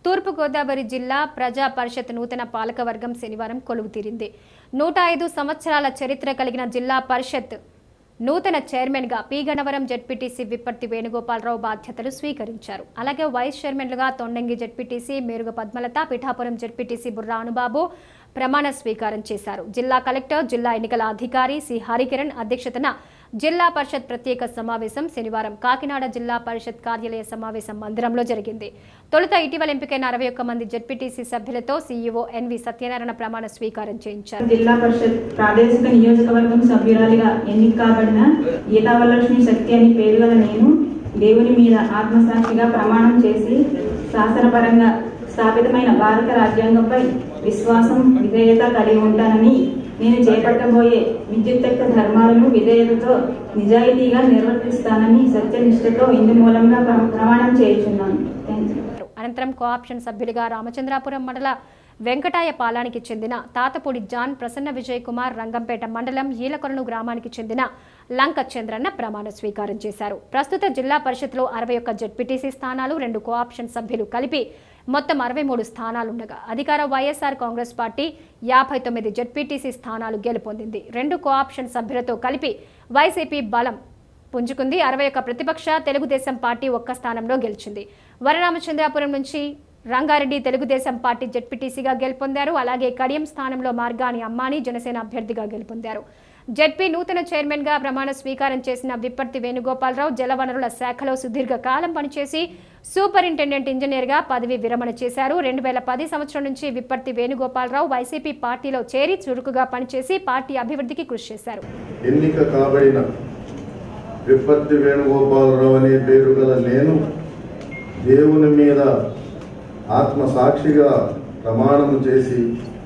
తూర్పుగోదావరి జిల్లా ప్రజా పరిషత్ నూతన పాలకవర్గం శనివారం కొలువు తీరింది నూట ఐదు సంవత్సరాల చరిత్ర కలిగిన జిల్లా పరిషత్ నూతన చైర్మన్గా పి గణవరం జెడ్పీటీసీ విప్పర్తి వేణుగోపాలరావు బాధ్యతలు స్వీకరించారు అలాగే వైస్ చైర్మన్లుగా తొండంగి జెడ్పీటీసీ మేరుగ పద్మలత పిఠాపురం జెడ్పీటీసీ బుర్రా అనుబాబు ప్రమాణ స్వీకారం చేశారు జిల్లా కలెక్టర్ జిల్లా ఎన్నికల అధికారి సి హరికిరణ్ అధ్యక్షతన జిల్లా పరిషత్ ప్రత్యేక సమావేశం శనివారం కాకినాడ జిల్లా పరిషత్ కార్యాలయ సమావేశం మందిరంలో జరిగింది తొలుత ఇటీవల ఎంపికైన అరవై ఒక్క మంది జెడ్పీటీసీ సభ్యులతో సీఈఓ ఎన్వి సత్యనారాయణ ప్రమాణ స్వీకారం చేయించారు జిల్లా పరిషత్ ప్రాదేశిక నియోజకవర్గం సభ్యురాలిగా ఎన్నిక కాబడిన గీతావరలక్ష్మి శక్తి అని పేరు గల నేను దేవుని మీద ఆత్మసాక్షిగా ప్రమాణం చేసి శాసనపరంగా స్థాపితమైన భారత రాజ్యాంగంపై విశ్వాసం విధేయత కలిగి ఉంటానని నేను చేపట్టబోయే విద్యుత్తెక్క ధర్మాలను విధేయతతో నిజాయితీగా నిర్వర్తిస్తానని సత్యనిష్టతో ఇందు మూలంగా ప్ర- ప్రమాణం చేయుచున్నాను థ్యాంక్ యూ అనంతరం కోఆప్షన్ సభ్యులుగా రామచంద్రాపురం మండల వెంకటాయ పాలానికి చెందిన తాతపూడి జాన్ ప్రసన్న విజయ్ కుమార్ రంగంపేట మండలం ఈలకొలను గ్రామానికి చెందిన లంక చంద్రన్న ప్రమాణ స్వీకారం చేశారు ప్రస్తుత జిల్లా పరిషత్లో అరవై ఒక్క జెడ్పీటీసీ స్థానాలు రెండు కోఆప్షన్ సభ్యులు కలిపి మొత్తం అరవై మూడు స్థానాలుండగా అధికార వైఎస్ఆర్ కాంగ్రెస్ పార్టీ యాభై తొమ్మిది జెడ్పీటీసీ స్థానాలు గెలుపొందింది రెండు కోఆప్షన్ సభ్యులతో కలిపి వైసీపీ బలం పుంజుకుంది అరవై ఒక్క ప్రతిపక్ష తెలుగుదేశం పార్టీ ఒక్క స్థానంలో గెలిచింది వరరామచంద్రాపురం నుంచి రంగారెడ్డి తెలుగుదేశం పార్టీ జెడ్పీటీసీగా గెలుపొందారు అలాగే కడియం స్థానంలో మార్గాని అమ్మాని జనసేన అభ్యర్థిగా గెలుపొందారు జెడ్పీ నూతన చైర్మన్ గా ప్రమాణ స్వీకారం చేసిన విప్పర్తి వేణుగోపాలరావు జలవనరుల శాఖలో సుదీర్ఘ కాలం పనిచేసి సూపరింటెండెంట్ ఇంజనీర్ గా పదవి విరమణ చేశారు రెండు వేల పది సంవత్సరం నుంచి విప్పర్తి వేణుగోపాలరావు వైసీపీ పార్టీలో చేరి చురుకుగా పనిచేసి పార్టీ అభివృద్ధికి కృషి చేశారు ఎన్నిక కాబడిన విపత్తి వేణుగోపాలరావు అనే పేరు గల నేను దేవుని మీద ఆత్మ సాక్షిగా ప్రమాణం చేసి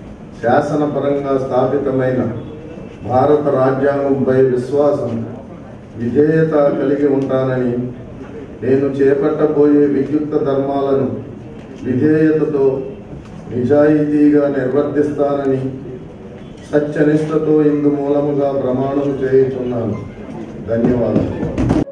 శాసనపరంగా స్థాపితమైన భారత రాజ్యాంగంపై విశ్వాసం విధేయత కలిగి ఉంటానని నేను చేపట్టబోయే విద్యుక్త ధర్మాలను విధేయతతో నిజాయితీగా నిర్వర్తిస్తానని సత్యనిష్టతో ఇందు మూలముగా ప్రమాణం చేయుచున్నాను ధన్యవాదాలు